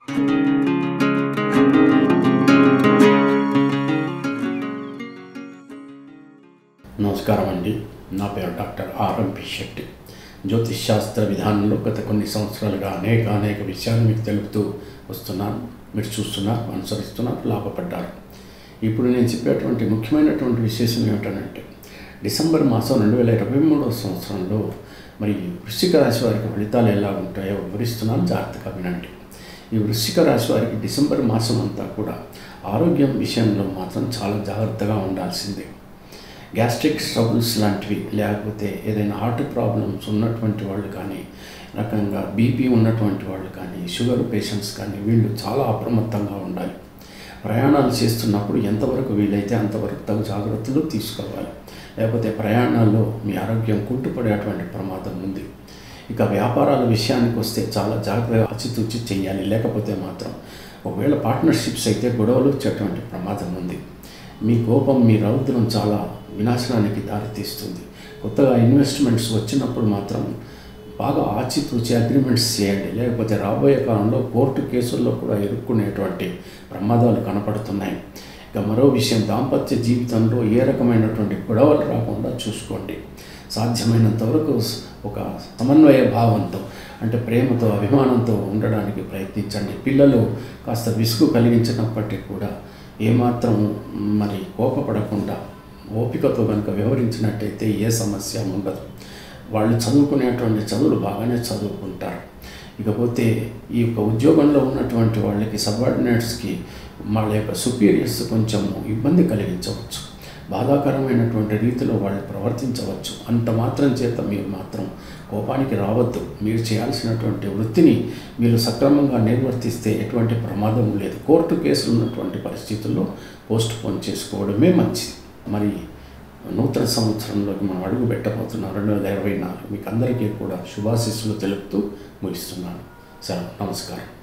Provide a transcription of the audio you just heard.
నమస్కారం అండి నా పేరు డాక్టర్ ఆర్ఎంపి శెట్టి జ్యోతిష్ శాస్త్ర విధానంలో గత కొన్ని సంవత్సరాలుగా అనేక అనేక విషయాలు మీకు తెలుపుతూ వస్తున్నాను మీరు చూస్తున్నారు అనుసరిస్తున్నారు లాభపడ్డారు ఇప్పుడు నేను చెప్పేటువంటి ముఖ్యమైనటువంటి విశేషం ఏమిటనంటే డిసెంబర్ మాసం రెండు వేల ఇరవై మూడవ సంవత్సరంలో మరి వృశ్చిక రాశి వారికి ఫలితాలు ఎలా ఉంటాయో వివరిస్తున్నాను జాగ్రత్తగా వినండి ఈ వృశ్చిక రాశి వారికి డిసెంబర్ మాసం అంతా కూడా ఆరోగ్యం విషయంలో మాత్రం చాలా జాగ్రత్తగా ఉండాల్సిందే గ్యాస్ట్రిక్ ట్రబుల్స్ లాంటివి లేకపోతే ఏదైనా హార్ట్ ప్రాబ్లమ్స్ ఉన్నటువంటి వాళ్ళు కానీ రకంగా బీపీ ఉన్నటువంటి వాళ్ళు కానీ షుగర్ పేషెంట్స్ కానీ వీళ్ళు చాలా అప్రమత్తంగా ఉండాలి ప్రయాణాలు చేస్తున్నప్పుడు ఎంతవరకు వీలైతే అంతవరకు తగు జాగ్రత్తలు తీసుకోవాలి లేకపోతే ప్రయాణాల్లో మీ ఆరోగ్యం కుంటుపడేటువంటి ప్రమాదం ఉంది ఇక వ్యాపారాల విషయానికి వస్తే చాలా జాగ్రత్తగా ఆచితూచి చేయాలి లేకపోతే మాత్రం ఒకవేళ పార్ట్నర్షిప్స్ అయితే గొడవలు వచ్చేటువంటి ప్రమాదం ఉంది మీ కోపం మీ రౌద్రం చాలా వినాశనానికి దారితీస్తుంది కొత్తగా ఇన్వెస్ట్మెంట్స్ వచ్చినప్పుడు మాత్రం బాగా ఆచితూచి అగ్రిమెంట్స్ చేయండి లేకపోతే రాబోయే కాలంలో కోర్టు కేసుల్లో కూడా ఎదుర్కొనేటువంటి ప్రమాదాలు కనపడుతున్నాయి ఇక మరో విషయం దాంపత్య జీవితంలో ఏ రకమైనటువంటి గొడవలు రాకుండా చూసుకోండి సాధ్యమైనంత వరకు ఒక సమన్వయ భావంతో అంటే ప్రేమతో అభిమానంతో ఉండడానికి ప్రయత్నించండి పిల్లలు కాస్త విసుగు కలిగించినప్పటికీ కూడా ఏమాత్రం మరి కోపపడకుండా ఓపికతో కనుక వ్యవహరించినట్టయితే ఏ సమస్య ఉండదు వాళ్ళు చదువుకునేటువంటి చదువులు బాగానే చదువుకుంటారు ఇకపోతే ఈ యొక్క ఉద్యోగంలో ఉన్నటువంటి వాళ్ళకి సబార్డినేట్స్కి వాళ్ళ యొక్క సుపీరియర్స్ కొంచెం ఇబ్బంది కలిగించవచ్చు బాధాకరమైనటువంటి రీతిలో వాళ్ళు ప్రవర్తించవచ్చు అంత మాత్రం చేత మీరు మాత్రం కోపానికి రావద్దు మీరు చేయాల్సినటువంటి వృత్తిని మీరు సక్రమంగా నిర్వర్తిస్తే ఎటువంటి ప్రమాదం లేదు కోర్టు కేసులు ఉన్నటువంటి పరిస్థితుల్లో పోస్ట్ పోన్ చేసుకోవడమే మంచిది మరి నూతన సంవత్సరంలోకి మనం అడుగు పెట్టబోతున్నాం రెండు వేల ఇరవై నాలుగు మీకు అందరికీ కూడా శుభాశీస్సులు తెలుపుతూ ముగిస్తున్నాను సరే నమస్కారం